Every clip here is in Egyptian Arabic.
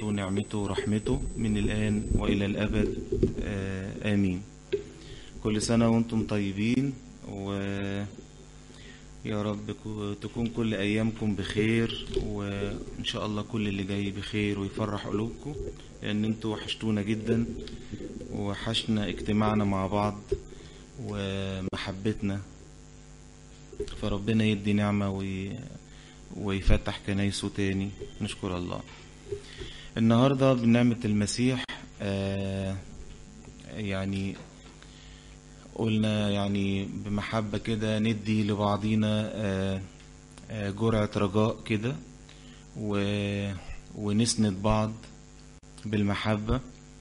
ونعمته ورحمته من الآن وإلى الأبد آه، آمين كل سنة وانتم طيبين ويا رب كو- تكون كل أيامكم بخير وإن شاء الله كل اللي جاي بخير ويفرح قلوبكم لأن انتوا وحشتونا جدا وحشنا اجتماعنا مع بعض ومحبتنا فربنا يدي نعمة وي... ويفتح كنايسه تاني نشكر الله النهاردة بنعمة المسيح آه يعني قلنا يعني بمحبة كده ندي لبعضينا آه آه جرعة رجاء كده و... ونسند بعض بالمحبة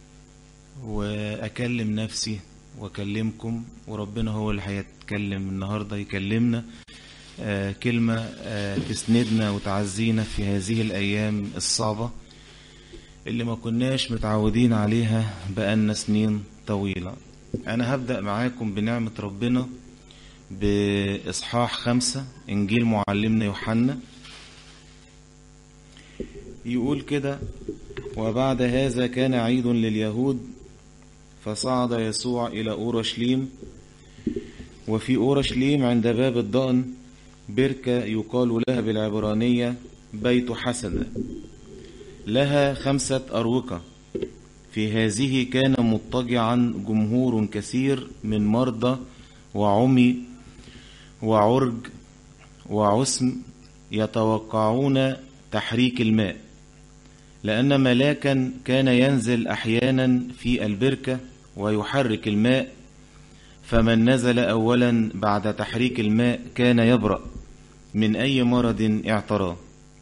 وأكلم نفسي وأكلمكم وربنا هو اللي هيتكلم النهاردة يكلمنا آه كلمة آه تسندنا وتعزينا في هذه الأيام الصعبة اللي ما كناش متعودين عليها بقالنا سنين طويلة أنا هبدأ معاكم بنعمة ربنا بإصحاح خمسة إنجيل معلمنا يوحنا يقول كده وبعد هذا كان عيد لليهود فصعد يسوع إلى أورشليم وفي أورشليم عند باب الضأن بركة يقال لها بالعبرانية بيت حسد لها خمسة أروقة في هذه كان مضطجعا جمهور كثير من مرضى وعمي وعرج وعسم يتوقعون تحريك الماء لأن ملاكا كان ينزل أحيانا في البركة ويحرك الماء فمن نزل أولا بعد تحريك الماء كان يبرأ من أي مرض اعتراه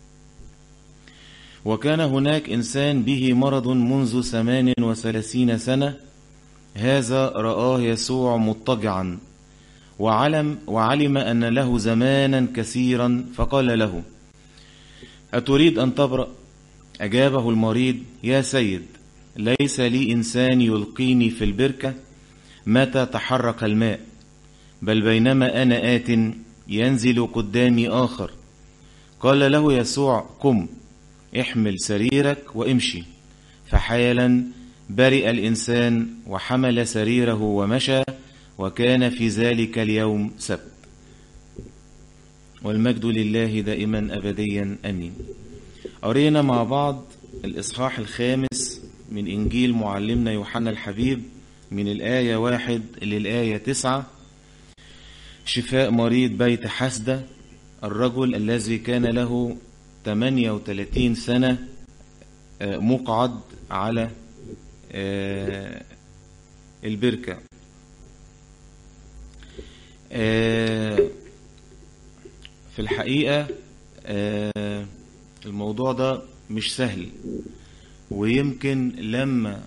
وكان هناك إنسان به مرض منذ ثمان وثلاثين سنة هذا رآه يسوع مضطجعا وعلم, وعلم أن له زمانا كثيرا فقال له أتريد أن تبرأ أجابه المريض يا سيد ليس لي إنسان يلقيني في البركة متى تحرك الماء بل بينما أنا آت ينزل قدامي آخر قال له يسوع قم احمل سريرك وامشي فحالا برئ الإنسان وحمل سريره ومشى وكان في ذلك اليوم سبت والمجد لله دائما أبديا أمين قرينا مع بعض الإصحاح الخامس من إنجيل معلمنا يوحنا الحبيب من الآية واحد للآية تسعة شفاء مريض بيت حسدة الرجل الذي كان له 38 سنة مقعد على البركة في الحقيقة الموضوع ده مش سهل ويمكن لما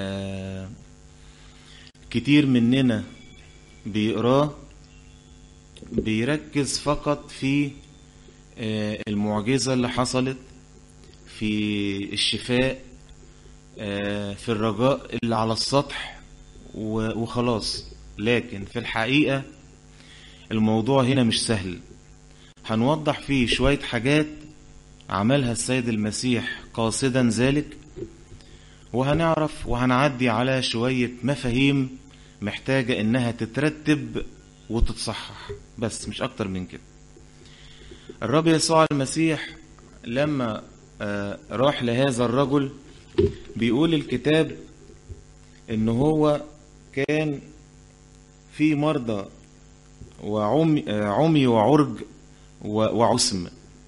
كتير مننا بيقراه بيركز فقط في المعجزة اللي حصلت في الشفاء في الرجاء اللي على السطح وخلاص لكن في الحقيقة الموضوع هنا مش سهل هنوضح فيه شوية حاجات عملها السيد المسيح قاصدا ذلك وهنعرف وهنعدي على شوية مفاهيم محتاجة انها تترتب وتتصحح بس مش اكتر من كده الرب يسوع المسيح لما راح لهذا الرجل بيقول الكتاب ان هو كان في مرضى وعمي عمي وعرج وعسم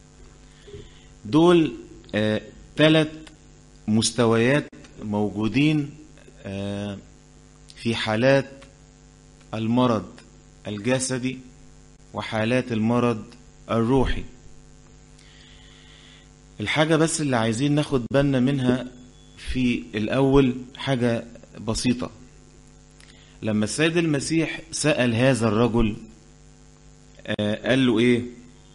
دول ثلاث مستويات موجودين في حالات المرض الجسدي وحالات المرض الروحي الحاجة بس اللي عايزين ناخد بالنا منها في الأول حاجة بسيطة لما السيد المسيح سأل هذا الرجل قال له ايه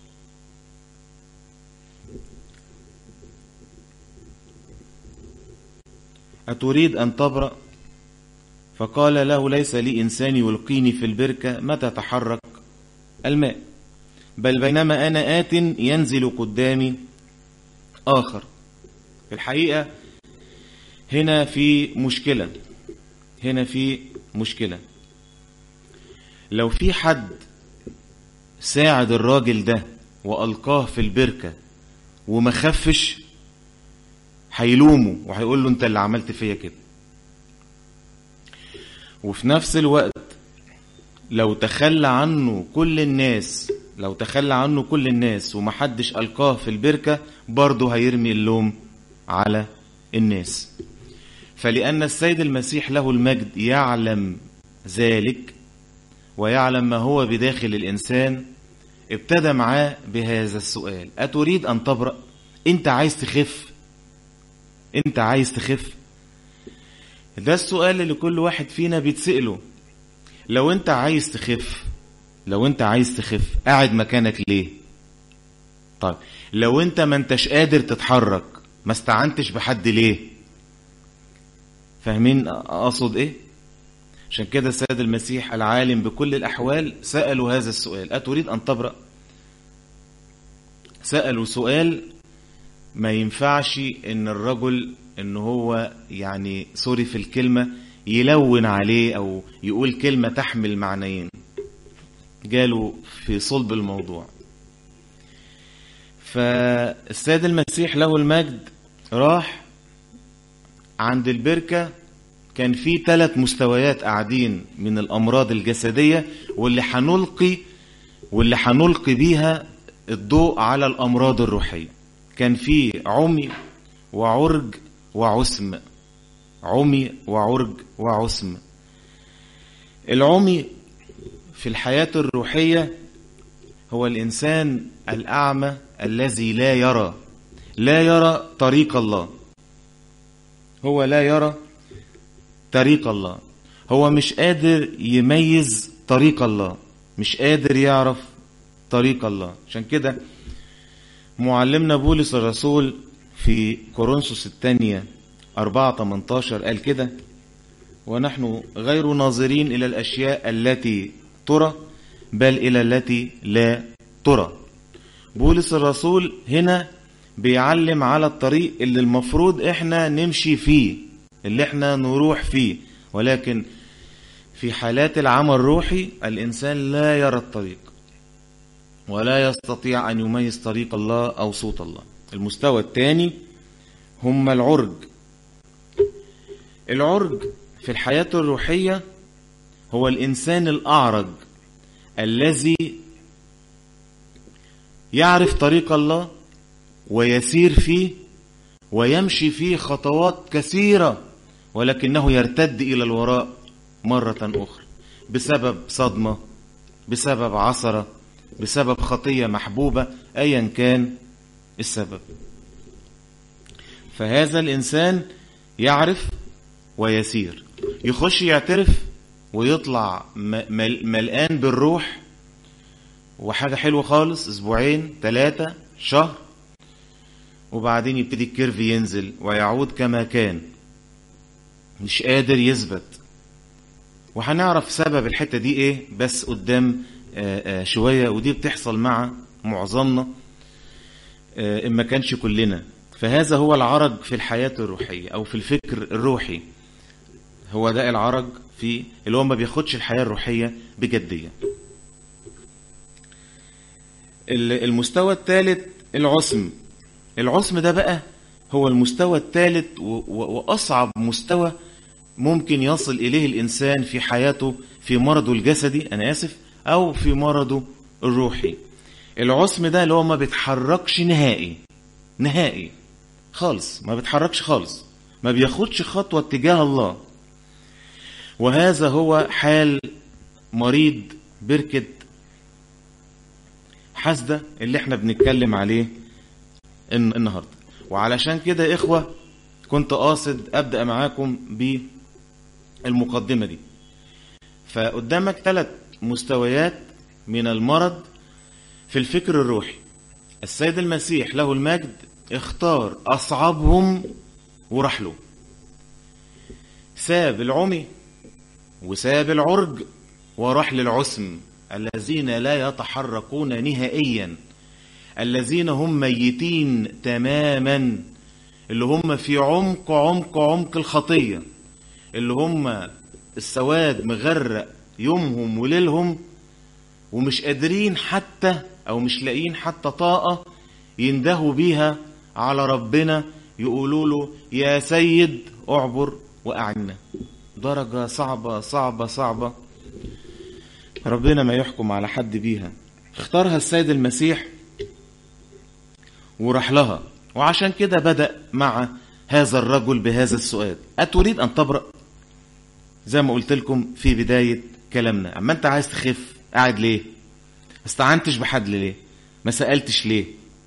أتريد أن تبرأ فقال له ليس لي إنسان يلقيني في البركة متى تحرك الماء بل بينما أنا آت ينزل قدامي آخر في الحقيقة هنا في مشكلة هنا في مشكلة لو في حد ساعد الراجل ده وألقاه في البركة وما خفش هيلومه وهيقول له انت اللي عملت فيا كده وفي نفس الوقت لو تخلى عنه كل الناس لو تخلى عنه كل الناس ومحدش ألقاه في البركة برضه هيرمي اللوم على الناس فلأن السيد المسيح له المجد يعلم ذلك ويعلم ما هو بداخل الإنسان ابتدى معاه بهذا السؤال أتريد أن تبرأ أنت عايز تخف أنت عايز تخف ده السؤال اللي كل واحد فينا بيتسأله لو أنت عايز تخف لو أنت عايز تخف قاعد مكانك ليه طيب لو أنت ما انتش قادر تتحرك ما استعنتش بحد ليه فاهمين أقصد إيه عشان كده السيد المسيح العالم بكل الأحوال سألوا هذا السؤال أتريد أن تبرأ سألوا سؤال ما ينفعش ان الرجل ان هو يعني سوري في الكلمة يلون عليه او يقول كلمة تحمل معنيين جاله في صلب الموضوع فالسيد المسيح له المجد راح عند البركة كان في ثلاث مستويات قاعدين من الأمراض الجسدية واللي هنلقي واللي هنلقي بيها الضوء على الأمراض الروحية كان في عمي وعرج وعسم عمي وعرج وعسم العمي في الحياة الروحية هو الإنسان الأعمى الذي لا يرى لا يرى طريق الله هو لا يرى طريق الله هو مش قادر يميز طريق الله مش قادر يعرف طريق الله عشان كده معلمنا بولس الرسول في كورنثوس الثانية 4 18 قال كده ونحن غير ناظرين إلى الأشياء التي ترى بل إلى التي لا ترى بولس الرسول هنا بيعلم على الطريق اللي المفروض احنا نمشي فيه اللي احنا نروح فيه ولكن في حالات العمى الروحي الإنسان لا يرى الطريق ولا يستطيع أن يميز طريق الله أو صوت الله المستوى الثاني هم العرج العرج في الحياة الروحية هو الإنسان الأعرج الذي يعرف طريق الله ويسير فيه ويمشي فيه خطوات كثيرة ولكنه يرتد إلى الوراء مرة أخرى بسبب صدمة بسبب عثرة بسبب خطية محبوبة أيا كان السبب فهذا الإنسان يعرف ويسير يخش يعترف ويطلع ملقان بالروح وحاجة حلوة خالص اسبوعين ثلاثة شهر وبعدين يبتدي الكيرف ينزل ويعود كما كان مش قادر يثبت وهنعرف سبب الحتة دي ايه بس قدام آآ آآ شوية ودي بتحصل مع معظمنا إن ما كانش كلنا فهذا هو العرج في الحياة الروحية أو في الفكر الروحي هو ده العرج في اللي هو ما بياخدش الحياة الروحية بجدية المستوى الثالث العصم العصم ده بقى هو المستوى الثالث وأصعب مستوى ممكن يصل إليه الإنسان في حياته في مرضه الجسدي أنا آسف أو في مرضه الروحي العصم ده اللي هو ما بيتحركش نهائي نهائي خالص ما بيتحركش خالص ما بياخدش خطوة اتجاه الله وهذا هو حال مريض بركة حسدة اللي احنا بنتكلم عليه النهاردة وعلشان كده إخوة كنت قاصد أبدأ معاكم بالمقدمة دي فقدامك ثلاث مستويات من المرض في الفكر الروحي السيد المسيح له المجد اختار أصعبهم وراح له ساب العمي وساب العرج وراح للعسم الذين لا يتحركون نهائيا الذين هم ميتين تماما اللي هم في عمق عمق عمق الخطية اللي هم السواد مغرق يومهم وليلهم ومش قادرين حتى او مش لاقيين حتى طاقة يندهوا بيها على ربنا يقولوا له يا سيد اعبر واعنا درجة صعبة صعبة صعبة ربنا ما يحكم على حد بيها اختارها السيد المسيح وراح لها وعشان كده بدأ مع هذا الرجل بهذا السؤال أتريد أن تبرأ زي ما قلت لكم في بداية كلامنا أما أنت عايز تخف قاعد ليه ما استعنتش بحد ليه ما سألتش ليه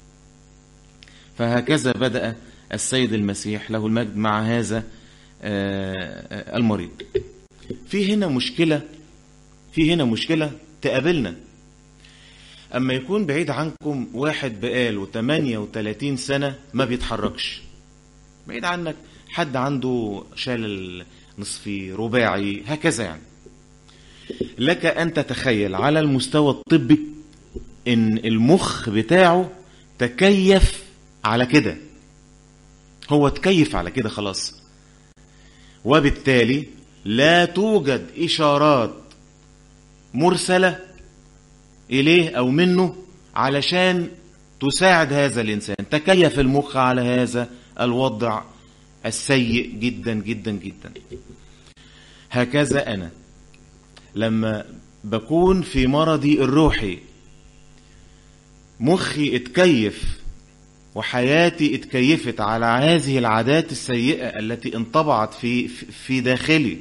فهكذا بدأ السيد المسيح له المجد مع هذا المريض في هنا مشكلة في هنا مشكلة تقابلنا أما يكون بعيد عنكم واحد بقاله 38 سنة ما بيتحركش بعيد عنك حد عنده شلل نصفي رباعي هكذا يعني لك أن تتخيل على المستوى الطبي إن المخ بتاعه تكيف على كده هو تكيف على كده خلاص وبالتالي لا توجد إشارات مرسلة إليه أو منه علشان تساعد هذا الإنسان تكيف المخ على هذا الوضع السيء جدا جدا جدا هكذا أنا لما بكون في مرضي الروحي مخي اتكيف وحياتي اتكيفت على هذه العادات السيئة التي انطبعت في في داخلي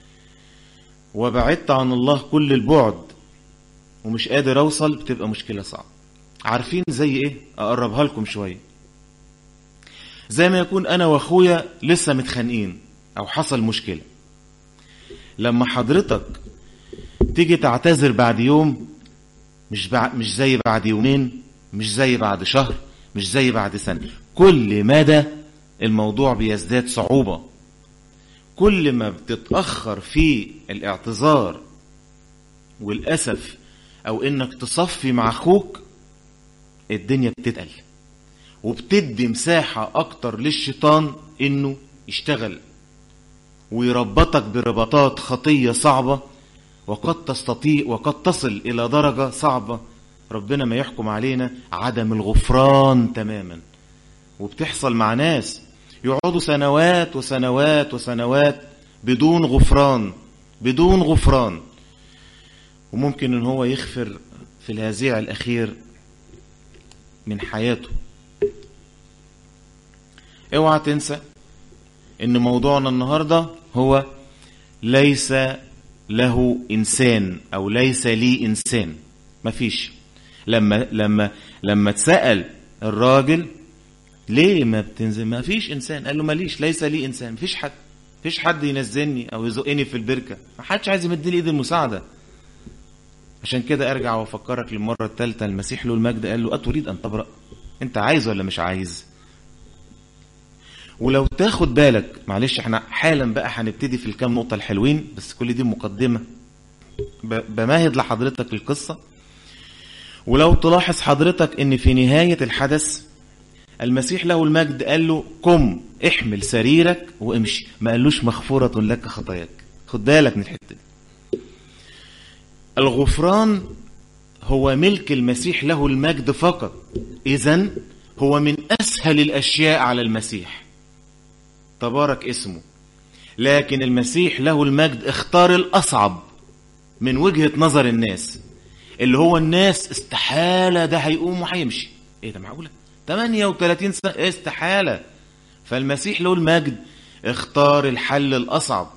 وبعدت عن الله كل البعد ومش قادر اوصل بتبقى مشكلة صعبة عارفين زي ايه اقربها لكم شوية زي ما يكون انا واخويا لسه متخانقين او حصل مشكلة لما حضرتك تيجي تعتذر بعد يوم مش بعد مش زي بعد يومين مش زي بعد شهر مش زي بعد سنة كل مدى الموضوع بيزداد صعوبة كل ما بتتأخر في الاعتذار والأسف أو إنك تصفي مع أخوك الدنيا بتتقل وبتدي مساحة أكتر للشيطان إنه يشتغل ويربطك بربطات خطية صعبة وقد تستطيع وقد تصل إلى درجة صعبة ربنا ما يحكم علينا عدم الغفران تماما وبتحصل مع ناس يقعدوا سنوات وسنوات وسنوات بدون غفران بدون غفران وممكن ان هو يغفر في الهزيع الاخير من حياته اوعى تنسى ان موضوعنا النهارده هو ليس له انسان او ليس لي انسان مفيش لما لما لما اتسال الراجل ليه ما بتنزل ما فيش انسان قال له ماليش ليس لي انسان ما فيش حد فيش حد ينزلني او يزقني في البركه ما حدش عايز يمد لي ايد المساعده عشان كده ارجع وافكرك للمره الثالثه المسيح له المجد قال له اتريد ان تبرأ انت عايز ولا مش عايز ولو تاخد بالك معلش احنا حالا بقى هنبتدي في الكام نقطه الحلوين بس كل دي مقدمه بمهد لحضرتك القصه ولو تلاحظ حضرتك ان في نهايه الحدث المسيح له المجد قال له قم احمل سريرك وامشي ما قالوش مغفورة لك خطاياك خد بالك من الحتة دي الغفران هو ملك المسيح له المجد فقط اذا هو من اسهل الاشياء على المسيح تبارك اسمه لكن المسيح له المجد اختار الاصعب من وجهة نظر الناس اللي هو الناس استحالة ده هيقوم وهيمشي ايه ده معقولة 38 سنة استحالة فالمسيح له المجد اختار الحل الأصعب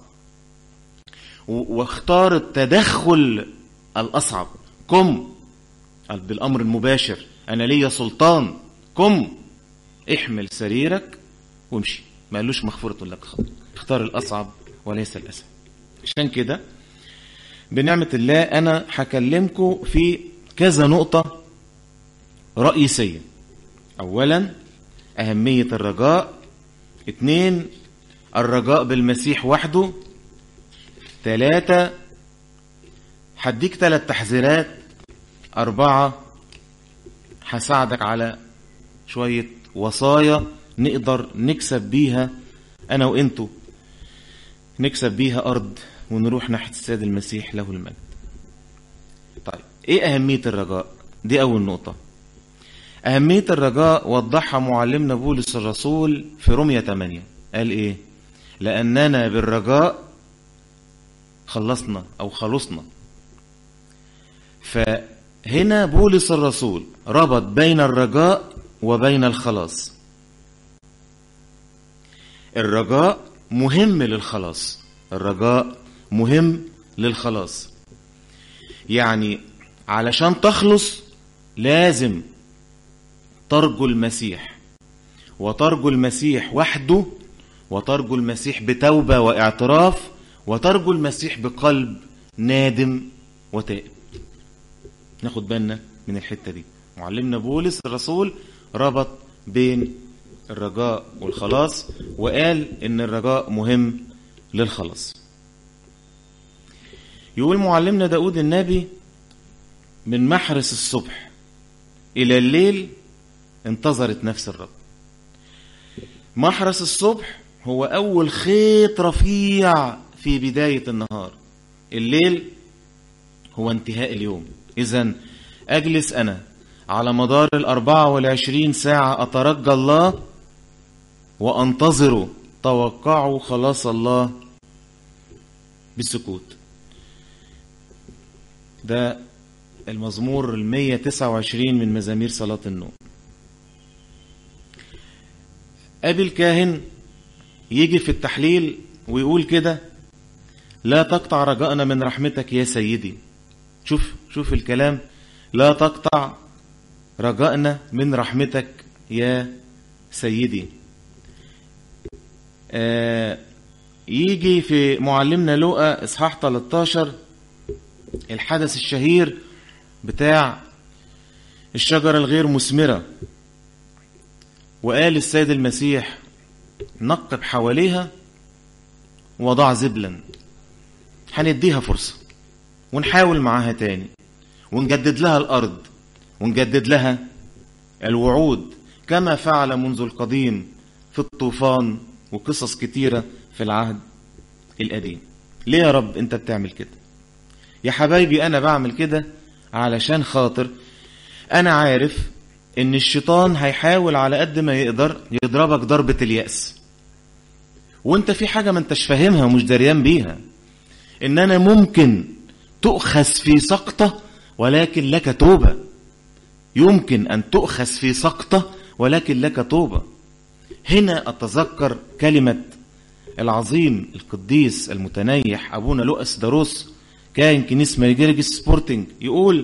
واختار التدخل الأصعب قم بالأمر المباشر أنا ليا سلطان قم احمل سريرك وامشي ما قالوش مغفورة لك خطأ اختار الأصعب وليس الأسهل عشان كده بنعمة الله أنا هكلمكم في كذا نقطة رئيسية أولا أهمية الرجاء اثنين الرجاء بالمسيح وحده ثلاثة هديك ثلاث تحذيرات أربعة هساعدك على شوية وصايا نقدر نكسب بيها أنا وإنتوا نكسب بيها أرض ونروح ناحية السيد المسيح له المجد طيب إيه أهمية الرجاء دي أول نقطة أهمية الرجاء وضحها معلمنا بولس الرسول في رومية 8 قال إيه لأننا بالرجاء خلصنا أو خلصنا فهنا بولس الرسول ربط بين الرجاء وبين الخلاص الرجاء مهم للخلاص الرجاء مهم للخلاص يعني علشان تخلص لازم ترجو المسيح وترجو المسيح وحده وترجو المسيح بتوبة واعتراف وترجو المسيح بقلب نادم وتائب ناخد بالنا من الحتة دي معلمنا بولس الرسول ربط بين الرجاء والخلاص وقال ان الرجاء مهم للخلاص يقول معلمنا داود النبي من محرس الصبح الى الليل انتظرت نفس الرب محرس الصبح هو اول خيط رفيع في بداية النهار الليل هو انتهاء اليوم اذا اجلس انا على مدار الاربعة والعشرين ساعة اترجى الله وانتظره توقعوا خلاص الله بالسكوت ده المزمور المية تسعة وعشرين من مزامير صلاة النوم أبي الكاهن يجي في التحليل ويقول كده لا تقطع رجاءنا من رحمتك يا سيدي شوف شوف الكلام لا تقطع رجاءنا من رحمتك يا سيدي آه يجي في معلمنا لوقا اصحاح 13 الحدث الشهير بتاع الشجرة الغير مثمرة وقال السيد المسيح نقب حواليها وضع زبلا هنديها فرصة ونحاول معاها تاني ونجدد لها الأرض ونجدد لها الوعود كما فعل منذ القديم في الطوفان وقصص كتيرة في العهد القديم ليه يا رب انت بتعمل كده يا حبايبي انا بعمل كده علشان خاطر انا عارف ان الشيطان هيحاول على قد ما يقدر يضربك ضربة اليأس وانت في حاجة ما انتش فاهمها ومش دريان بيها ان انا ممكن تؤخذ في سقطة ولكن لك توبة يمكن ان تؤخذ في سقطة ولكن لك توبة هنا اتذكر كلمة العظيم القديس المتنيح ابونا لؤس داروس كائن كنيسة ميجرجس سبورتنج يقول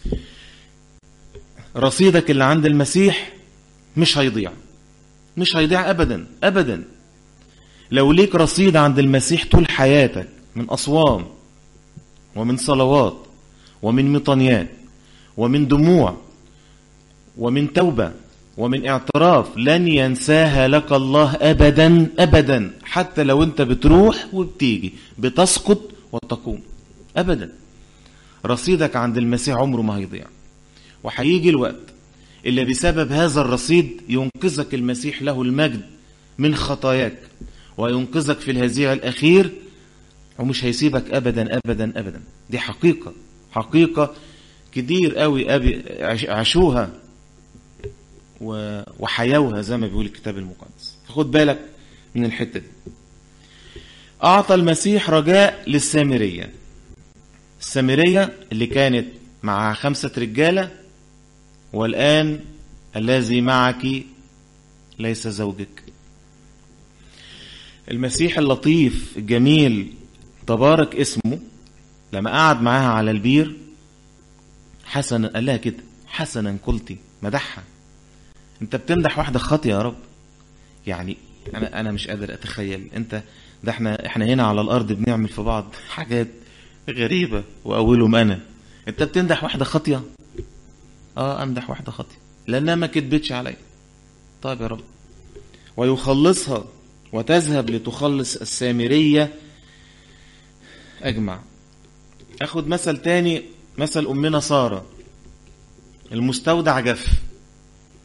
رصيدك اللي عند المسيح مش هيضيع مش هيضيع ابدا ابدا لو ليك رصيد عند المسيح طول حياتك من اصوام ومن صلوات ومن مطنيات ومن دموع ومن توبة ومن اعتراف لن ينساها لك الله ابدا ابدا حتى لو انت بتروح وبتيجي بتسقط وتقوم ابدا رصيدك عند المسيح عمره ما هيضيع وهيجي الوقت اللي بسبب هذا الرصيد ينقذك المسيح له المجد من خطاياك وينقذك في الهزيع الأخير ومش هيسيبك أبدا أبدا أبدا دي حقيقة حقيقة كتير قوي أبي عاشوها وحيوها زي ما بيقول الكتاب المقدس فخد بالك من الحتة دي أعطى المسيح رجاء للسامرية السامرية اللي كانت مع خمسة رجالة والآن الذي معك ليس زوجك المسيح اللطيف الجميل تبارك اسمه لما قعد معاها على البير حسنا قال لها كده حسنا قلتي مدحها انت بتمدح واحده خاطيه يا رب يعني انا انا مش قادر اتخيل انت ده احنا احنا هنا على الارض بنعمل في بعض حاجات غريبه واولهم انا انت بتمدح واحده خاطيه اه امدح واحده خاطيه لانها ما كدبتش عليا طيب يا رب ويخلصها وتذهب لتخلص السامريه اجمع اخد مثل تاني مثل امنا ساره المستودع جف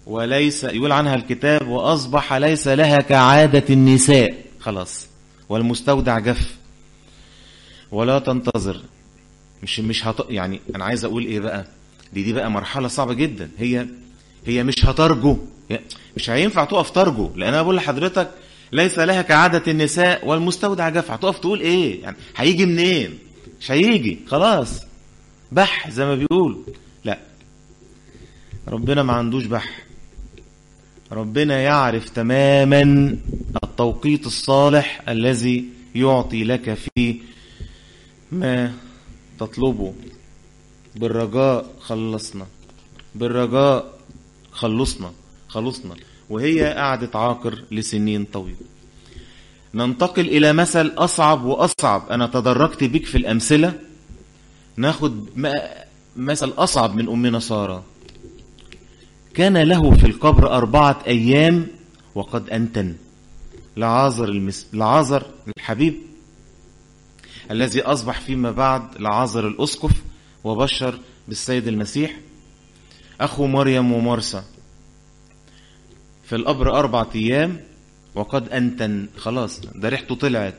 وليس يقول عنها الكتاب وأصبح ليس لها كعادة النساء خلاص والمستودع جف ولا تنتظر مش مش هط... يعني انا عايز اقول ايه بقى دي دي بقى مرحله صعبه جدا هي هي مش هترجو مش هينفع تقف ترجو لان انا بقول لحضرتك ليس لها كعاده النساء والمستودع جف هتقف تقول ايه يعني هيجي منين مش هيجي خلاص بح زي ما بيقولوا لا ربنا ما عندوش بح ربنا يعرف تماما التوقيت الصالح الذي يعطي لك فيه ما تطلبه بالرجاء خلصنا بالرجاء خلصنا خلصنا وهي قعدت عاقر لسنين طويلة ننتقل إلى مثل أصعب وأصعب أنا تدرجت بك في الأمثلة ناخد مثل أصعب من أمنا سارة كان له في القبر أربعة أيام وقد أنتن لعازر, المس... لعازر الحبيب الذي أصبح فيما بعد لعازر الأسقف وبشر بالسيد المسيح أخو مريم ومرسى في القبر أربعة أيام وقد أنتن خلاص ده ريحته طلعت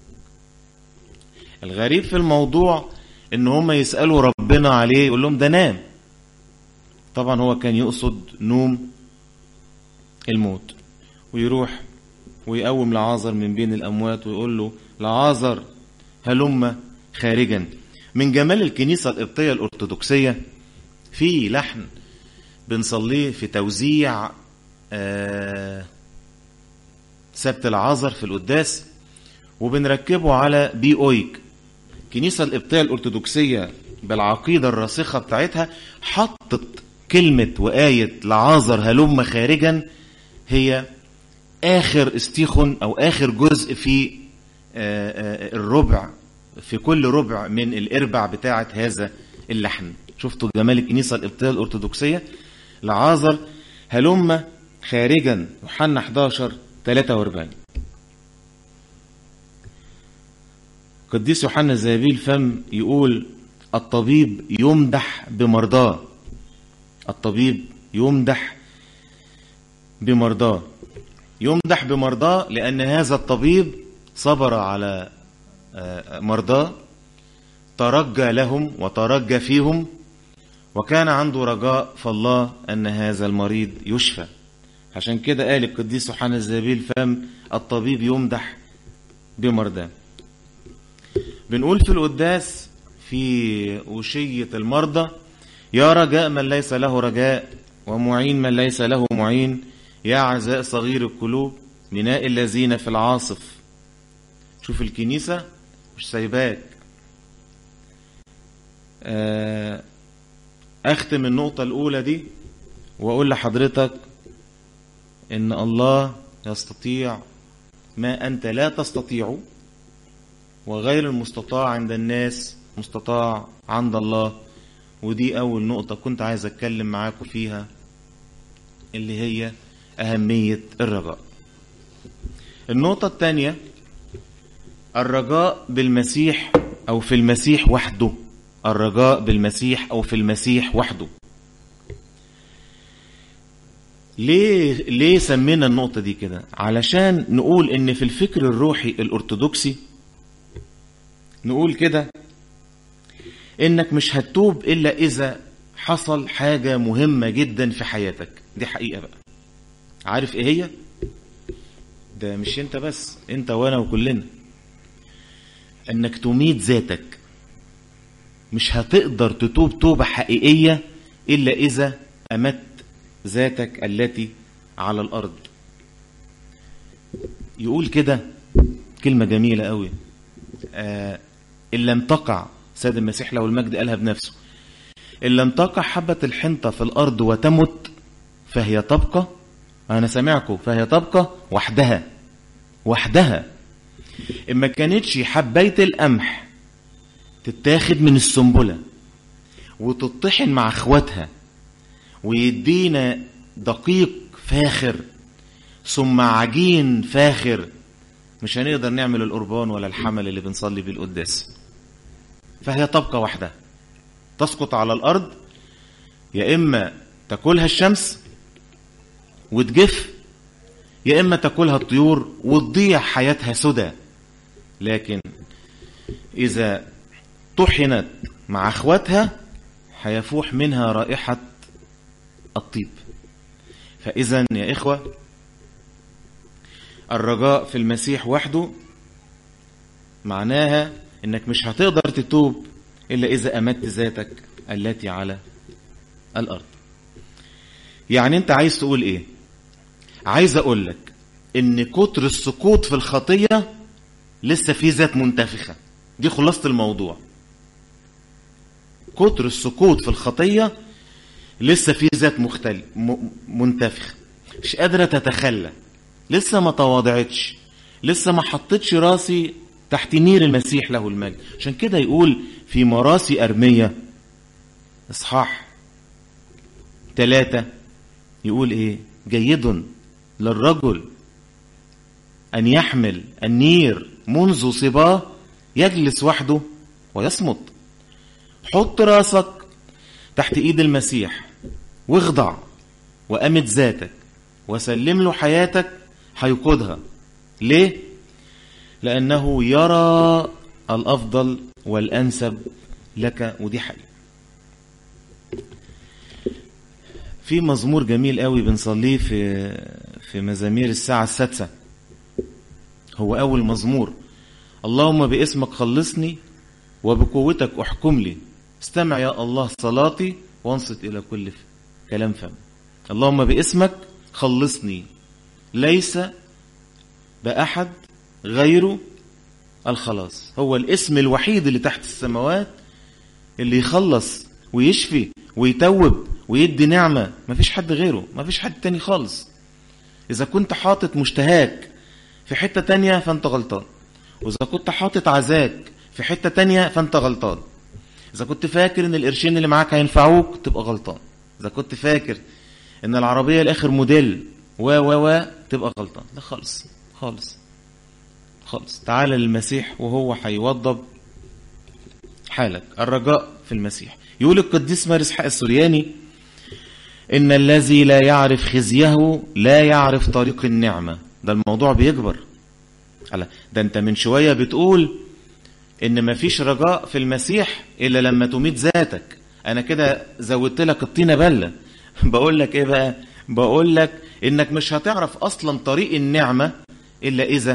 الغريب في الموضوع ان هم يسألوا ربنا عليه يقول لهم ده نام طبعا هو كان يقصد نوم الموت ويروح ويقوم لعازر من بين الأموات ويقول له لعازر هلم خارجا من جمال الكنيسة القبطية الأرثوذكسية في لحن بنصليه في توزيع آه سبت العازر في القداس وبنركبه على بي اويك الكنيسة القبطية الأرثوذكسية بالعقيدة الراسخة بتاعتها حطت كلمة وآية لعازر هلم خارجا هي آخر استيخن أو آخر جزء في الربع في كل ربع من الإربع بتاعة هذا اللحن شفتوا جمال الكنيسة القبطية الأرثوذكسية لعازر هلم خارجا يوحنا 11 43 قديس يوحنا الزابيل الفم يقول الطبيب يمدح بمرضاه الطبيب يمدح بمرضاه يمدح بمرضاه لأن هذا الطبيب صبر على مرضاه ترجى لهم وترجى فيهم وكان عنده رجاء فالله أن هذا المريض يشفى عشان كده قال القديس يوحنا الزابيل فم الطبيب يمدح بمرضاه بنقول في القداس في وشية المرضى يا رجاء من ليس له رجاء ومعين من ليس له معين يا عزاء صغير القلوب ميناء الذين في العاصف شوف الكنيسة مش سايباك أختم النقطة الأولى دي وأقول لحضرتك إن الله يستطيع ما أنت لا تستطيعه وغير المستطاع عند الناس مستطاع عند الله ودي أول نقطة كنت عايز أتكلم معاكم فيها اللي هي أهمية الرجاء النقطة الثانية الرجاء بالمسيح أو في المسيح وحده الرجاء بالمسيح أو في المسيح وحده ليه ليه سمينا النقطة دي كده؟ علشان نقول إن في الفكر الروحي الأرثوذكسي نقول كده إنك مش هتتوب إلا إذا حصل حاجة مهمة جدا في حياتك دي حقيقة بقى عارف إيه هي؟ ده مش أنت بس أنت وأنا وكلنا إنك تميت ذاتك مش هتقدر تتوب توبة حقيقية إلا إذا أمت ذاتك التي على الأرض يقول كده كلمة جميلة قوي آه إن لم تقع سيد المسيح له المجد قالها بنفسه إن لم تقع حبة الحنطة في الأرض وتمت فهي تبقى أنا سامعكم فهي تبقى وحدها وحدها إن ما كانتش حبيت القمح تتاخد من السنبلة وتطحن مع اخواتها ويدينا دقيق فاخر ثم عجين فاخر مش هنقدر نعمل القربان ولا الحمل اللي بنصلي بيه القداس فهي تبقى وحدها تسقط على الأرض يا إما تاكلها الشمس وتجف يا إما تاكلها الطيور وتضيع حياتها سدى لكن إذا طحنت مع أخواتها هيفوح منها رائحة الطيب فإذا يا إخوة الرجاء في المسيح وحده معناها إنك مش هتقدر تتوب إلا إذا أمت ذاتك التي على الأرض يعني أنت عايز تقول إيه عايز أقول لك إن كتر السقوط في الخطية لسه في ذات منتفخة دي خلاصة الموضوع كتر السقوط في الخطية لسه في ذات مختلف منتفخ مش قادرة تتخلى لسه ما تواضعتش لسه ما حطتش راسي تحت نير المسيح له المجد عشان كده يقول في مراسي أرمية إصحاح ثلاثة يقول إيه جيد للرجل أن يحمل النير منذ صباه يجلس وحده ويصمت حط راسك تحت ايد المسيح واخضع وامت ذاتك وسلم له حياتك هيقودها ليه لانه يرى الافضل والانسب لك ودي حقيقه في مزمور جميل قوي بنصليه في في مزامير الساعه السادسه هو اول مزمور اللهم باسمك خلصني وبقوتك احكم لي استمع يا الله صلاتي وانصت إلى كل كلام فم اللهم باسمك خلصني ليس بأحد غير الخلاص هو الاسم الوحيد اللي تحت السماوات اللي يخلص ويشفي ويتوب ويدي نعمة مفيش حد غيره مفيش حد تاني خالص إذا كنت حاطط مشتهاك في حتة تانية فأنت غلطان وإذا كنت حاطط عزاك في حتة تانية فأنت غلطان إذا كنت فاكر إن القرشين اللي معاك هينفعوك تبقى غلطان إذا كنت فاكر إن العربية الآخر موديل و و و تبقى غلطان لا خالص خالص خالص تعال للمسيح وهو هيوضب حالك الرجاء في المسيح يقول القديس مارس حق السورياني إن الذي لا يعرف خزيه لا يعرف طريق النعمة ده الموضوع بيكبر ده انت من شوية بتقول ان مفيش رجاء في المسيح الا لما تميت ذاتك انا كده زودت لك الطينه بله بقول لك ايه بقى بقول لك انك مش هتعرف اصلا طريق النعمه الا اذا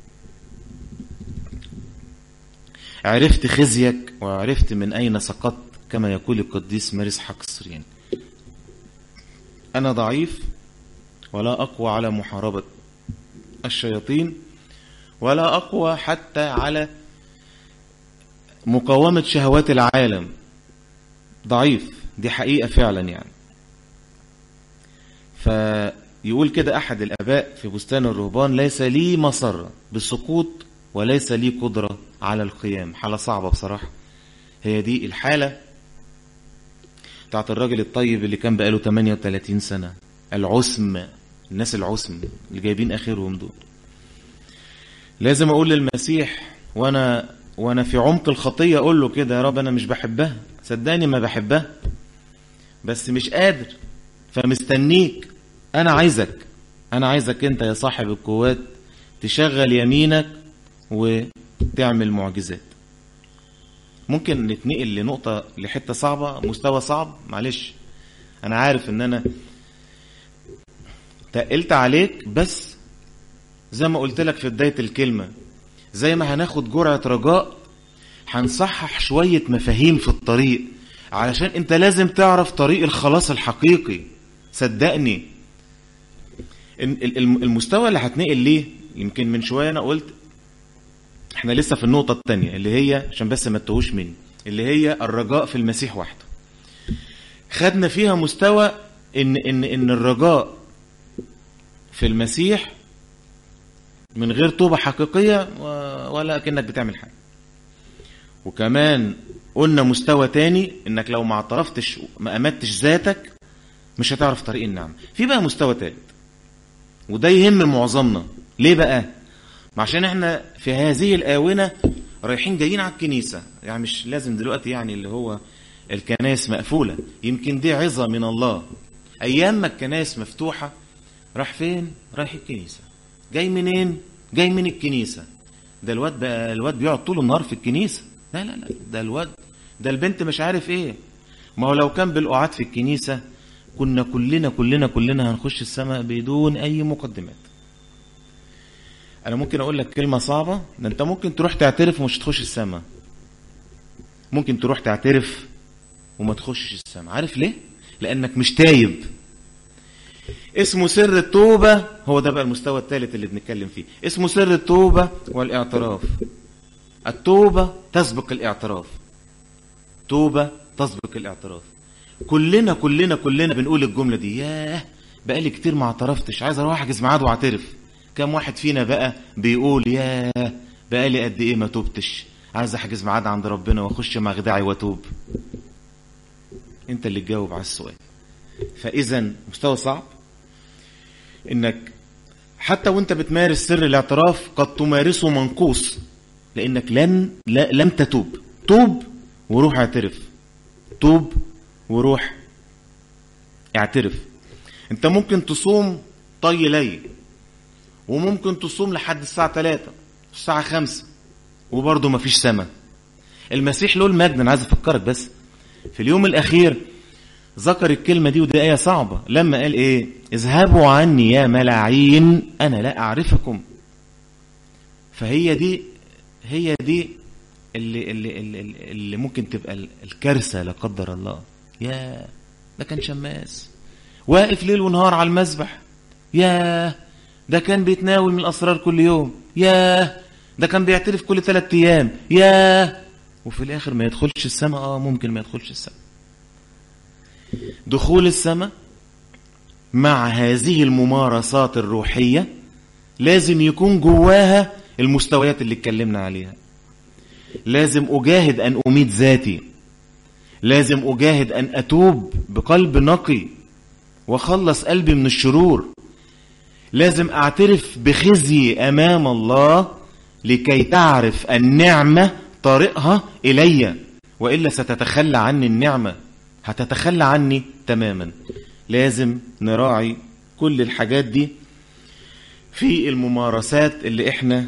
عرفت خزيك وعرفت من اين سقطت كما يقول القديس مارس حق السريان انا ضعيف ولا اقوى على محاربه الشياطين ولا اقوى حتى على مقاومة شهوات العالم ضعيف دي حقيقة فعلا يعني فيقول كده أحد الأباء في بستان الرهبان ليس لي مصر بالسقوط وليس لي قدرة على القيام حالة صعبة بصراحة هي دي الحالة بتاعت الراجل الطيب اللي كان بقاله 38 سنة العسم الناس العسم اللي جايبين آخرهم دول لازم أقول للمسيح وأنا وانا في عمق الخطيه اقول له كده يا رب انا مش بحبها صدقني ما بحبها بس مش قادر فمستنيك انا عايزك انا عايزك انت يا صاحب القوات تشغل يمينك وتعمل معجزات ممكن نتنقل لنقطة لحتة صعبة مستوى صعب معلش انا عارف ان انا تقلت عليك بس زي ما قلت لك في بداية الكلمة زي ما هناخد جرعة رجاء هنصحح شوية مفاهيم في الطريق علشان انت لازم تعرف طريق الخلاص الحقيقي صدقني المستوى اللي هتنقل ليه يمكن من شوية انا قلت احنا لسه في النقطة التانية اللي هي عشان بس ما تتوهوش مني اللي هي الرجاء في المسيح وحده خدنا فيها مستوى ان ان ان الرجاء في المسيح من غير توبة حقيقية ولا كأنك بتعمل حاجة وكمان قلنا مستوى تاني انك لو ما اعترفتش ما امتش ذاتك مش هتعرف طريق النعمة في بقى مستوى تالت وده يهم معظمنا ليه بقى عشان احنا في هذه الآونة رايحين جايين على الكنيسة يعني مش لازم دلوقتي يعني اللي هو الكنائس مقفولة يمكن دي عظة من الله أيام ما الكنائس مفتوحة راح فين رايح الكنيسة جاي منين جاي من الكنيسة ده الواد بقى الواد بيقعد طول النهار في الكنيسة لا لا لا ده الواد ده البنت مش عارف ايه ما هو لو كان بالقعاد في الكنيسة كنا كلنا كلنا كلنا هنخش السماء بدون اي مقدمات انا ممكن اقول لك كلمة صعبة ده انت ممكن تروح تعترف ومش تخش السماء ممكن تروح تعترف وما تخشش السماء عارف ليه لانك مش تايب اسمه سر التوبة هو ده بقى المستوى الثالث اللي بنتكلم فيه اسمه سر التوبة والاعتراف التوبة تسبق الاعتراف توبة تسبق الاعتراف كلنا كلنا كلنا بنقول الجملة دي ياه بقالي كتير ما اعترفتش عايز اروح احجز ميعاد واعترف كم واحد فينا بقى بيقول ياه بقالي قد ايه ما توبتش عايز احجز ميعاد عند ربنا واخش مخدعي واتوب انت اللي تجاوب على السؤال فاذا مستوى صعب انك حتى وانت بتمارس سر الاعتراف قد تمارسه منقوص لانك لن لا لم تتوب توب وروح اعترف توب وروح اعترف انت ممكن تصوم طي ليل وممكن تصوم لحد الساعة 3 الساعة 5 وبرضه مفيش سما المسيح له المجد انا عايز افكرك بس في اليوم الاخير ذكر الكلمة دي ودي آية صعبة لما قال ايه اذهبوا عني يا ملاعين انا لا اعرفكم فهي دي هي دي اللي, اللي, اللي, اللي ممكن تبقى الكارثة لا قدر الله يا ده كان شماس واقف ليل ونهار على المسبح يا ده كان بيتناول من الأسرار كل يوم يا ده كان بيعترف كل ثلاثة أيام يا وفي الآخر ما يدخلش السماء آه ممكن ما يدخلش السماء دخول السماء مع هذه الممارسات الروحية لازم يكون جواها المستويات اللي اتكلمنا عليها لازم أجاهد أن أميت ذاتي لازم أجاهد أن أتوب بقلب نقي وخلص قلبي من الشرور لازم أعترف بخزي أمام الله لكي تعرف النعمة طريقها إلي وإلا ستتخلى عني النعمة هتتخلى عني تماما لازم نراعي كل الحاجات دي في الممارسات اللي احنا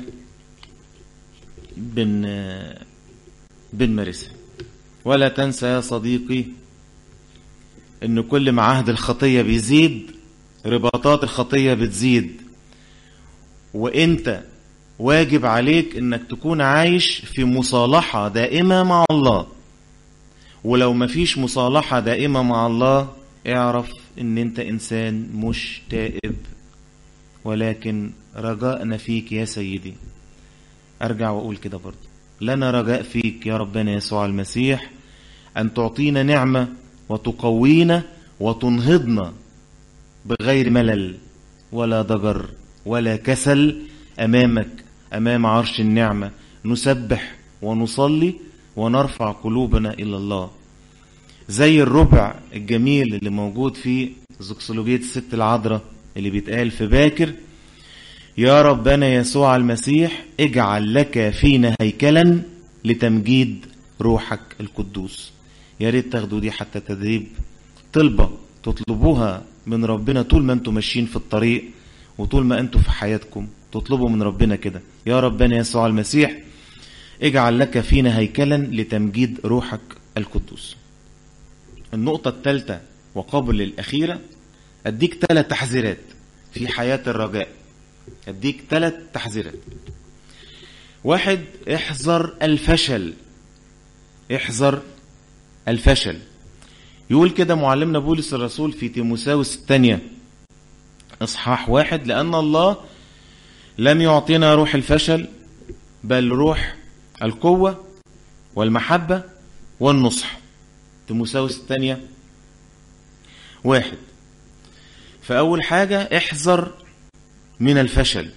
بن بنمارسها ولا تنسى يا صديقي ان كل ما عهد الخطية بيزيد رباطات الخطية بتزيد وانت واجب عليك انك تكون عايش في مصالحة دائمة مع الله ولو مفيش مصالحة دائمة مع الله اعرف ان انت انسان مش تائب ولكن رجاءنا فيك يا سيدي ارجع واقول كده برضه لنا رجاء فيك يا ربنا يسوع المسيح ان تعطينا نعمة وتقوينا وتنهضنا بغير ملل ولا ضجر ولا كسل امامك امام عرش النعمة نسبح ونصلي ونرفع قلوبنا الى الله زي الربع الجميل اللي موجود في زكسولوجية الست العذراء اللي بيتقال في باكر يا ربنا يسوع المسيح اجعل لك فينا هيكلا لتمجيد روحك القدوس يا ريت تاخدوا دي حتى تدريب طلبة تطلبوها من ربنا طول ما انتم ماشيين في الطريق وطول ما انتم في حياتكم تطلبوا من ربنا كده يا ربنا يسوع المسيح اجعل لك فينا هيكلا لتمجيد روحك القدوس النقطة الثالثة وقبل الأخيرة أديك ثلاث تحذيرات في حياة الرجاء أديك ثلاث تحذيرات واحد احذر الفشل احذر الفشل يقول كده معلمنا بولس الرسول في تيموساوس الثانية اصحاح واحد لأن الله لم يعطينا روح الفشل بل روح القوة والمحبة والنصح تيموساوس الثانية واحد فأول حاجة احذر من الفشل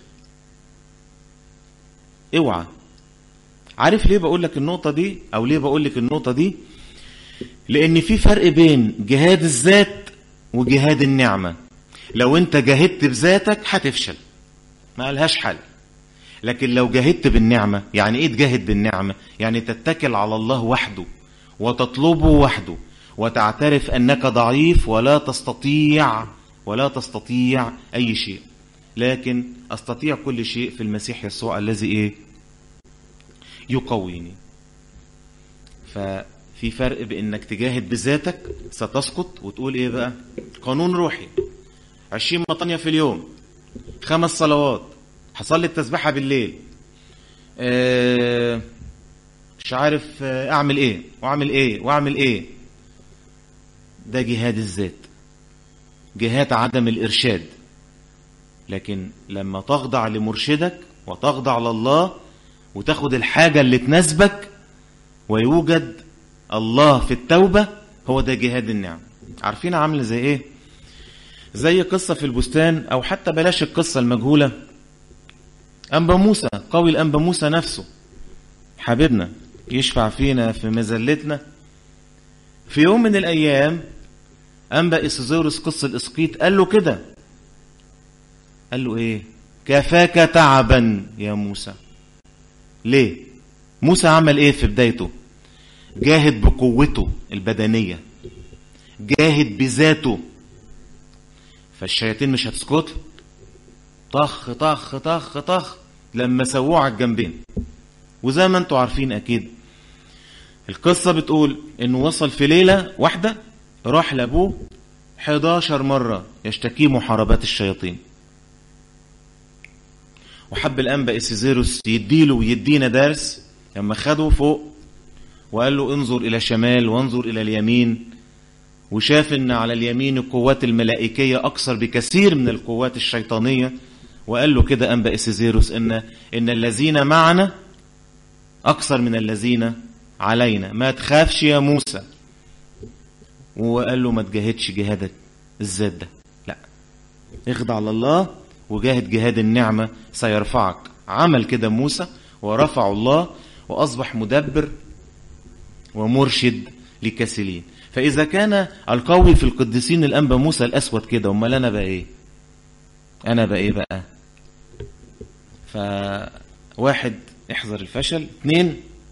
اوعى عارف ليه بقول لك النقطة دي او ليه بقول لك النقطة دي لان في فرق بين جهاد الذات وجهاد النعمة لو انت جاهدت بذاتك هتفشل ما لهاش حل لكن لو جاهدت بالنعمة يعني ايه تجاهد بالنعمة يعني تتكل على الله وحده وتطلبه وحده وتعترف انك ضعيف ولا تستطيع ولا تستطيع أي شيء لكن أستطيع كل شيء في المسيح يسوع الذي إيه يقويني ففي فرق بإنك تجاهد بذاتك ستسقط وتقول إيه بقى قانون روحي عشرين مطانية في اليوم خمس صلوات حصل لي التسبيحة بالليل آه مش عارف آه أعمل إيه وأعمل إيه وأعمل إيه ده جهاد الذات جهاد عدم الإرشاد لكن لما تخضع لمرشدك وتخضع لله وتاخد الحاجة اللي تناسبك ويوجد الله في التوبة هو ده جهاد النعم عارفين عامل زي ايه زي قصة في البستان او حتى بلاش القصة المجهولة انبا موسى قوي الانبا موسى نفسه حبيبنا يشفع فينا في مزلتنا في يوم من الايام انبا اسوزورس قصة الاسقيط قال له كده قال له ايه كفاك تعبا يا موسى ليه موسى عمل ايه في بدايته جاهد بقوته البدنية جاهد بذاته فالشياطين مش هتسكت طخ طخ طخ طخ لما سووه على الجنبين وزي ما انتوا عارفين اكيد القصة بتقول انه وصل في ليلة واحدة راح لابوه 11 مرة يشتكي محاربات الشياطين وحب الانبا اسيزيروس يديله ويدينا درس لما خده فوق وقال له انظر الى شمال وانظر الى اليمين وشاف ان على اليمين القوات الملائكيه اكثر بكثير من القوات الشيطانيه وقال له كده انبا اسيزيروس ان ان الذين معنا اكثر من الذين علينا ما تخافش يا موسى وقال له ما تجاهدش جهادك الذات ده لا اخضع لله وجاهد جهاد النعمة سيرفعك عمل كده موسى ورفع الله وأصبح مدبر ومرشد لكسلين فإذا كان القوي في القديسين الأنبا موسى الأسود كده أمال أنا بقى إيه أنا بقى إيه بقى فواحد احذر الفشل اثنين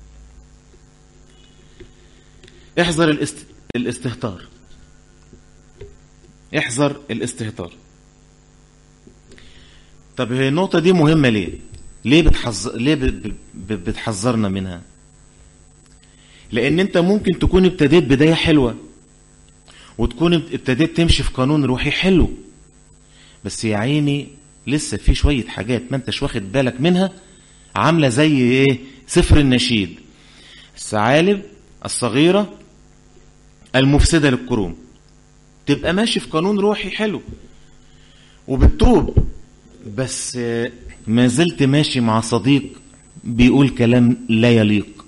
احذر الاست... الاستهتار احذر الاستهتار طب هي النقطة دي مهمة ليه؟ ليه بتحذر ليه ب... ب... بتحذرنا منها؟ لأن أنت ممكن تكون ابتديت بداية حلوة وتكون ابتديت تمشي في قانون روحي حلو بس يا عيني لسه في شوية حاجات ما انتش واخد بالك منها عاملة زي ايه سفر النشيد الثعالب الصغيرة المفسدة للكروم تبقى ماشي في قانون روحي حلو وبتوب بس ما زلت ماشي مع صديق بيقول كلام لا يليق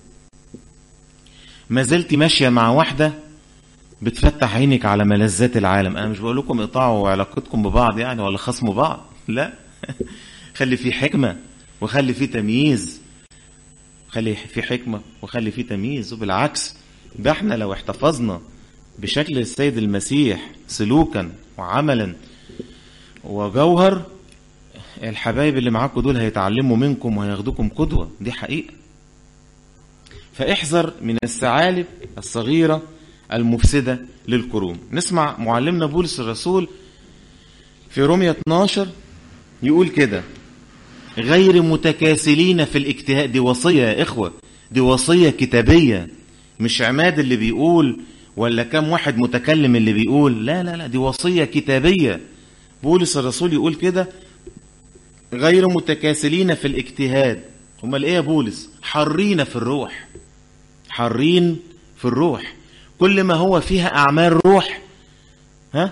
ما زلت ماشية مع واحدة بتفتح عينك على ملذات العالم انا مش بقول لكم اقطعوا علاقتكم ببعض يعني ولا خصموا بعض لا خلي في حكمة وخلي في تمييز خلي في حكمة وخلي في تمييز وبالعكس ده احنا لو احتفظنا بشكل السيد المسيح سلوكا وعملا وجوهر الحبايب اللي معاكم دول هيتعلموا منكم وهياخدوكم قدوة دي حقيقة فاحذر من الثعالب الصغيرة المفسدة للقرون نسمع معلمنا بولس الرسول في رومية 12 يقول كده غير متكاسلين في الاجتهاد دي وصية يا إخوة دي وصية كتابية مش عماد اللي بيقول ولا كم واحد متكلم اللي بيقول لا لا لا دي وصية كتابية بولس الرسول يقول كده غير متكاسلين في الاجتهاد امال ايه يا بولس حرين في الروح حرين في الروح كل ما هو فيها اعمال روح ها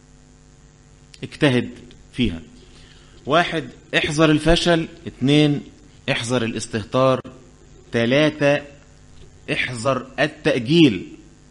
اجتهد فيها واحد احذر الفشل اتنين احذر الاستهتار تلاتة احذر التأجيل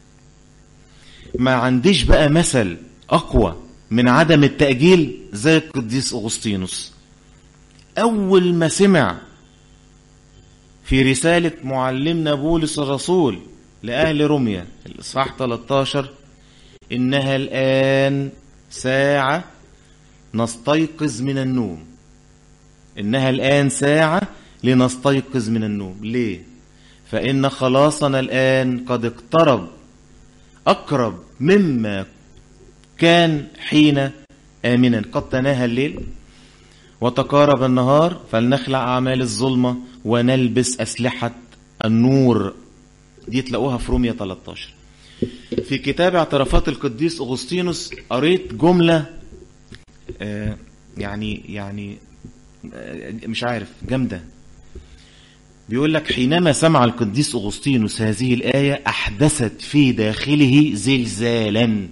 ما عنديش بقى مثل اقوى من عدم التأجيل زي القديس أغسطينوس أول ما سمع في رسالة معلمنا بولس الرسول لأهل روميا الإصحاح 13 إنها الآن ساعة نستيقظ من النوم إنها الآن ساعة لنستيقظ من النوم ليه؟ فإن خلاصنا الآن قد اقترب أقرب مما كان حين آمنا قد تناهى الليل وتقارب النهار فلنخلع أعمال الظلمة ونلبس أسلحة النور دي تلاقوها في رومية 13 في كتاب اعترافات القديس أغسطينوس قريت جملة آه يعني يعني آه مش عارف جامدة بيقول لك حينما سمع القديس أغسطينوس هذه الآية أحدثت في داخله زلزالا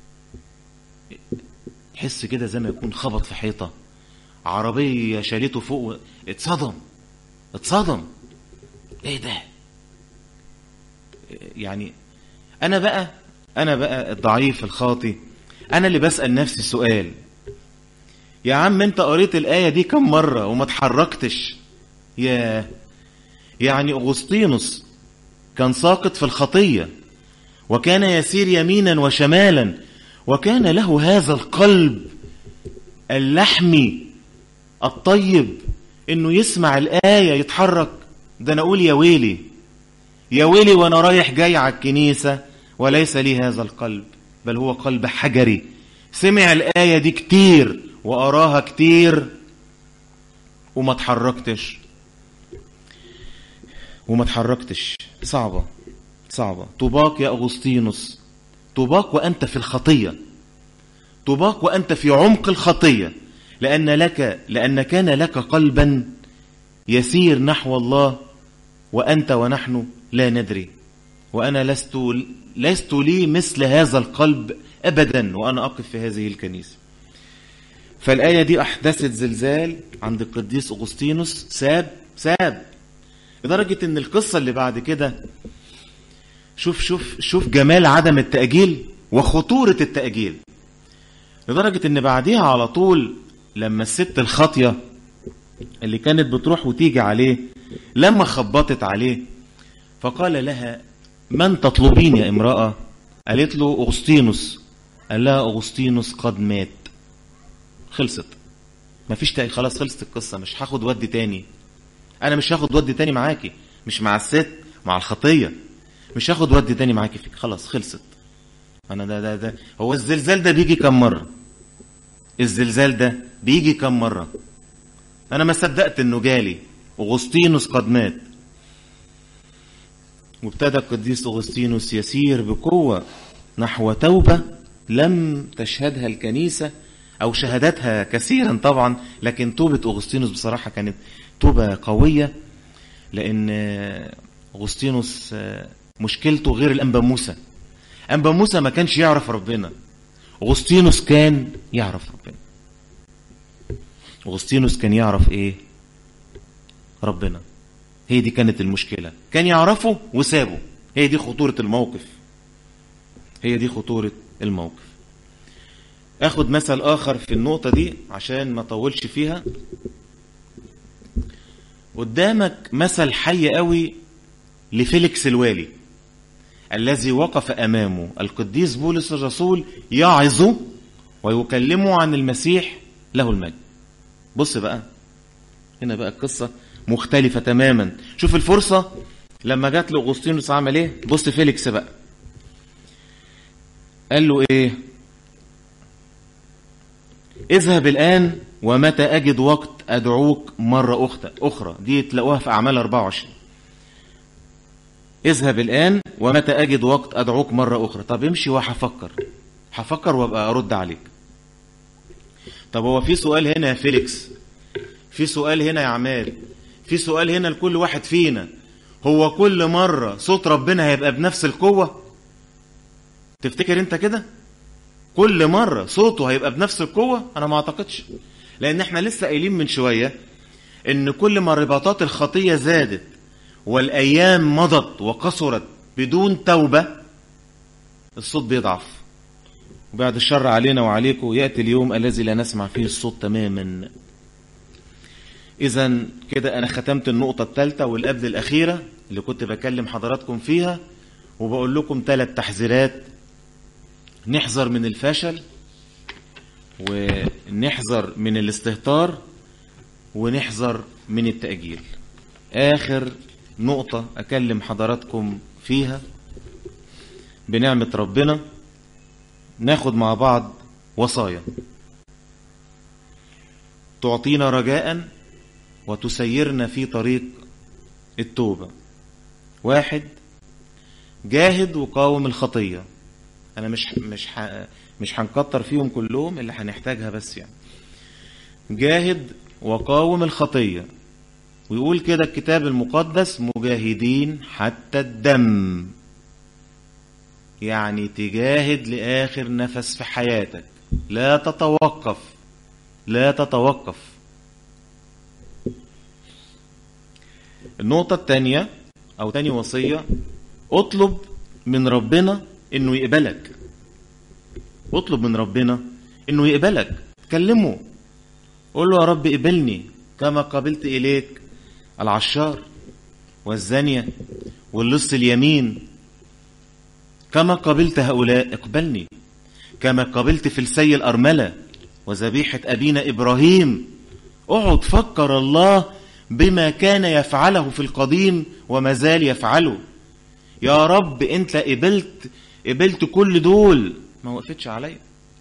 حس كده زي ما يكون خبط في حيطة عربية شالته فوق اتصدم اتصدم ايه ده يعني انا بقى انا بقى الضعيف الخاطي انا اللي بسأل نفسي سؤال يا عم انت قريت الآية دي كم مرة وما تحركتش يا يعني أغسطينوس كان ساقط في الخطية وكان يسير يمينا وشمالا وكان له هذا القلب اللحمي الطيب انه يسمع الآية يتحرك ده انا اقول يا ويلي يا ويلي وانا رايح جاي على الكنيسة وليس لي هذا القلب بل هو قلب حجري سمع الآية دي كتير وأراها كتير وما تحركتش وما تحركتش صعبة صعبة طوباك يا أغسطينوس طوباك وأنت في الخطية طوباك وأنت في عمق الخطية لأن لك لأن كان لك قلبا يسير نحو الله وأنت ونحن لا ندري وأنا لست لست لي مثل هذا القلب أبدا وأنا أقف في هذه الكنيسة فالآية دي أحدثت زلزال عند القديس أغسطينوس ساب ساب لدرجة ان القصة اللي بعد كده شوف شوف شوف جمال عدم التأجيل وخطورة التأجيل لدرجة ان بعديها على طول لما الست الخاطية اللي كانت بتروح وتيجي عليه لما خبطت عليه فقال لها من تطلبين يا امرأة قالت له أغسطينوس قال لها أغسطينوس قد مات خلصت مفيش تاني خلاص خلصت القصة مش هاخد ودي تاني انا مش هاخد ودي تاني معاكي مش مع الست مع الخطيه مش هاخد ودي تاني معاكي فيك خلاص خلصت انا ده ده ده هو الزلزال ده بيجي كم مره الزلزال ده بيجي كم مره انا ما صدقت انه جالي اغسطينوس قد مات وابتدى القديس اغسطينوس يسير بقوه نحو توبه لم تشهدها الكنيسه او شهدتها كثيرا طبعا لكن توبه اغسطينوس بصراحه كانت توبة قوية لأن أغسطينوس مشكلته غير الأنبا موسى أنبا موسى ما كانش يعرف ربنا أغسطينوس كان يعرف ربنا أغسطينوس كان يعرف إيه ربنا هي دي كانت المشكلة كان يعرفه وسابه هي دي خطورة الموقف هي دي خطورة الموقف اخد مثل اخر في النقطة دي عشان ما طولش فيها قدامك مثل حي قوي لفيليكس الوالي الذي وقف امامه القديس بولس الرسول يعظه ويكلمه عن المسيح له المجد بص بقى هنا بقى القصة مختلفة تماما شوف الفرصة لما جات له اغسطينوس عمل ايه بص فيليكس بقى قال له ايه اذهب الان ومتى أجد وقت أدعوك مرة أخرى دي تلاقوها في أعمال 24 اذهب الآن ومتى أجد وقت أدعوك مرة أخرى طب امشي وهفكر هفكر وابقى أرد عليك طب هو في سؤال هنا يا فيليكس في سؤال هنا يا عماد في سؤال هنا لكل واحد فينا هو كل مرة صوت ربنا هيبقى بنفس القوة تفتكر انت كده كل مرة صوته هيبقى بنفس القوة انا ما اعتقدش لان احنا لسه قايلين من شوية ان كل ما رباطات الخطية زادت والايام مضت وقصرت بدون توبة الصوت بيضعف وبعد الشر علينا وعليكم يأتي اليوم الذي لا نسمع فيه الصوت تماما اذا كده انا ختمت النقطة الثالثة والقبل الاخيرة اللي كنت بكلم حضراتكم فيها وبقول لكم ثلاث تحذيرات نحذر من الفشل ونحذر من الاستهتار ونحذر من التأجيل آخر نقطة أكلم حضراتكم فيها بنعمة ربنا ناخد مع بعض وصايا تعطينا رجاء وتسيرنا في طريق التوبة واحد جاهد وقاوم الخطية أنا مش مش ح... مش هنكتر فيهم كلهم اللي هنحتاجها بس يعني جاهد وقاوم الخطية ويقول كده الكتاب المقدس مجاهدين حتى الدم يعني تجاهد لآخر نفس في حياتك لا تتوقف لا تتوقف النقطة الثانية أو تاني وصية اطلب من ربنا إنه يقبلك اطلب من ربنا إنه يقبلك كلمه قول له يا رب اقبلني كما قبلت إليك العشار والزانية واللص اليمين كما قبلت هؤلاء اقبلني كما قبلت في السي الأرملة وذبيحة أبينا إبراهيم اقعد فكر الله بما كان يفعله في القديم وما زال يفعله يا رب انت قبلت قبلت كل دول ما وقفتش عليا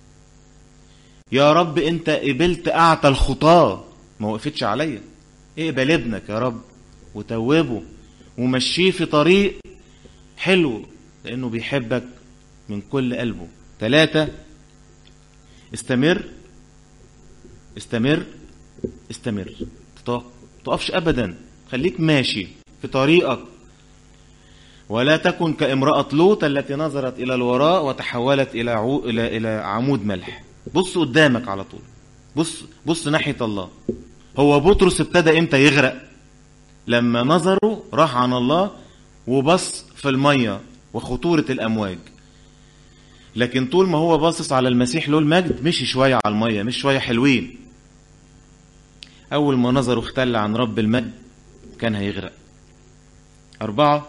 يا رب انت قبلت اعتى الخطاه ما وقفتش عليا اقبل ابنك يا رب وتوبه ومشيه في طريق حلو لانه بيحبك من كل قلبه ثلاثة استمر استمر استمر تقفش ابدا خليك ماشي في طريقك ولا تكن كامرأة لوط التي نظرت إلى الوراء وتحولت إلى عو... إلى إلى عمود ملح بص قدامك على طول بص بص ناحية الله هو بطرس ابتدى امتى يغرق لما نظره راح عن الله وبص في المية وخطورة الأمواج لكن طول ما هو باصص على المسيح له المجد مشي شوية على المية مش شوية حلوين أول ما نظره اختل عن رب المجد كان هيغرق أربعة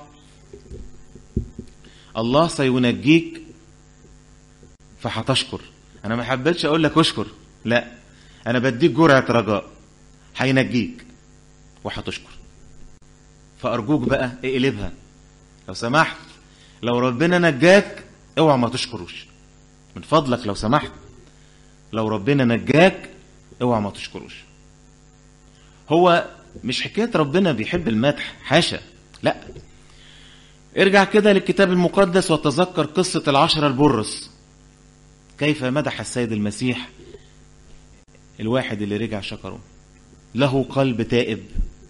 الله سينجيك فهتشكر أنا ما حبيتش أقول لك أشكر لا أنا بديك جرعة رجاء هينجيك وهتشكر فأرجوك بقى اقلبها لو سمحت لو ربنا نجاك اوعى ما تشكروش من فضلك لو سمحت لو ربنا نجاك اوعى ما تشكروش هو مش حكاية ربنا بيحب المدح حاشا لا ارجع كده للكتاب المقدس وتذكر قصة العشرة البرص كيف مدح السيد المسيح الواحد اللي رجع شكره له قلب تائب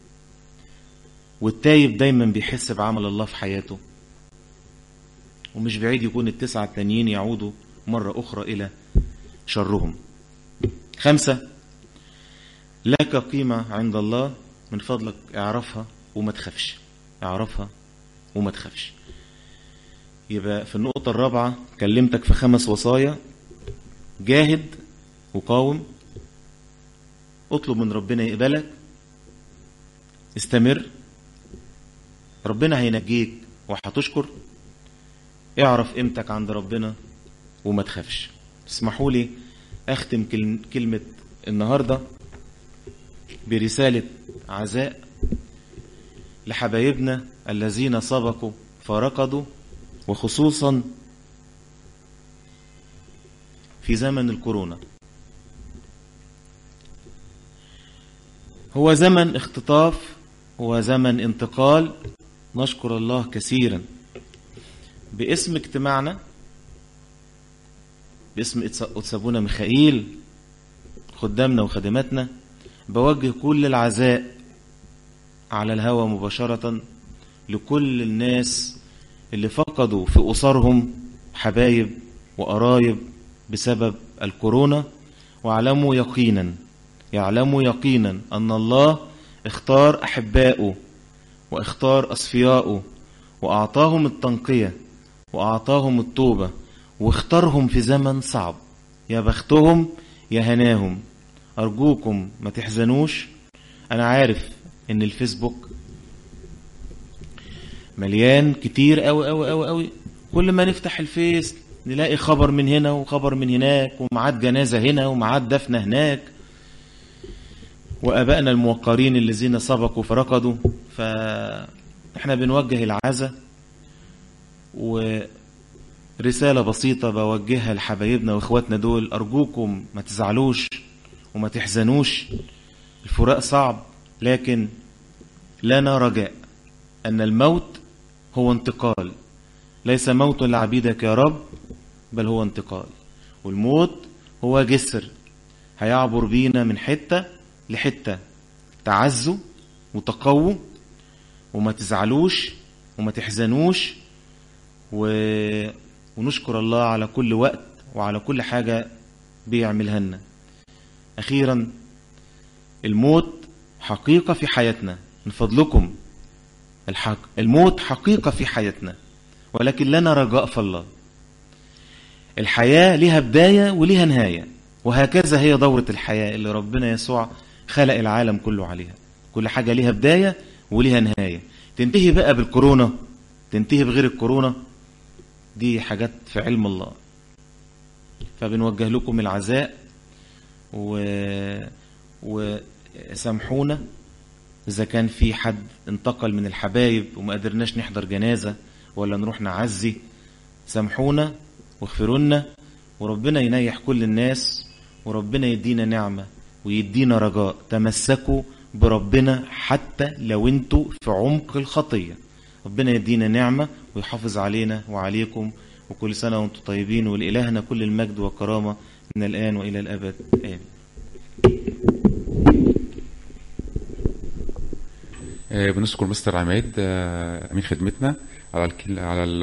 والتايب دايما بيحس بعمل الله في حياته ومش بعيد يكون التسعة التانيين يعودوا مرة أخرى إلى شرهم خمسة لك قيمة عند الله من فضلك اعرفها وما تخافش اعرفها وما تخافش يبقى في النقطة الرابعة كلمتك في خمس وصايا جاهد وقاوم اطلب من ربنا يقبلك استمر ربنا هينجيك وهتشكر اعرف قيمتك عند ربنا وما تخافش اسمحوا لي اختم كلمة النهاردة برسالة عزاء لحبايبنا الذين سبقوا فرقدوا وخصوصا في زمن الكورونا هو زمن اختطاف هو زمن انتقال نشكر الله كثيرا باسم اجتماعنا باسم أتسابونا ميخائيل خدامنا وخدماتنا بوجه كل العزاء على الهوى مباشرة لكل الناس اللي فقدوا في أسرهم حبايب وقرايب بسبب الكورونا واعلموا يقينا يعلموا يقينا أن الله اختار أحبائه واختار أصفياءه وأعطاهم التنقية وأعطاهم التوبة واختارهم في زمن صعب يا بختهم يا هناهم أرجوكم ما تحزنوش أنا عارف إن الفيسبوك مليان كتير أوي أوي أوي أوي كل ما نفتح الفيس نلاقي خبر من هنا وخبر من هناك ومعاد جنازة هنا ومعاد دفنة هناك وأبائنا الموقرين الذين سبقوا فرقدوا فإحنا بنوجه العزة ورسالة بسيطة بوجهها لحبايبنا وإخواتنا دول أرجوكم ما تزعلوش وما تحزنوش الفراق صعب لكن لنا رجاء أن الموت هو انتقال ليس موت لعبيدك يا رب بل هو انتقال والموت هو جسر هيعبر بينا من حتة لحتة تعزوا وتقووا وما تزعلوش وما تحزنوش و... ونشكر الله على كل وقت وعلى كل حاجة بيعملها لنا أخيرا الموت حقيقة في حياتنا من فضلكم الحق الموت حقيقة في حياتنا ولكن لنا رجاء في الله الحياة لها بداية ولها نهاية وهكذا هي دورة الحياة اللي ربنا يسوع خلق العالم كله عليها كل حاجة لها بداية ولها نهاية تنتهي بقى بالكورونا تنتهي بغير الكورونا دي حاجات في علم الله فبنوجه لكم العزاء و... وسامحونا إذا كان في حد انتقل من الحبايب وما قدرناش نحضر جنازة ولا نروح نعزي سامحونا واغفروا لنا وربنا ينيح كل الناس وربنا يدينا نعمة ويدينا رجاء تمسكوا بربنا حتى لو انتوا في عمق الخطية ربنا يدينا نعمة ويحافظ علينا وعليكم وكل سنة وانتم طيبين ولإلهنا كل المجد والكرامة من الآن وإلى الأبد آمين آه، بنشكر مستر عماد آه، امين خدمتنا على الكل على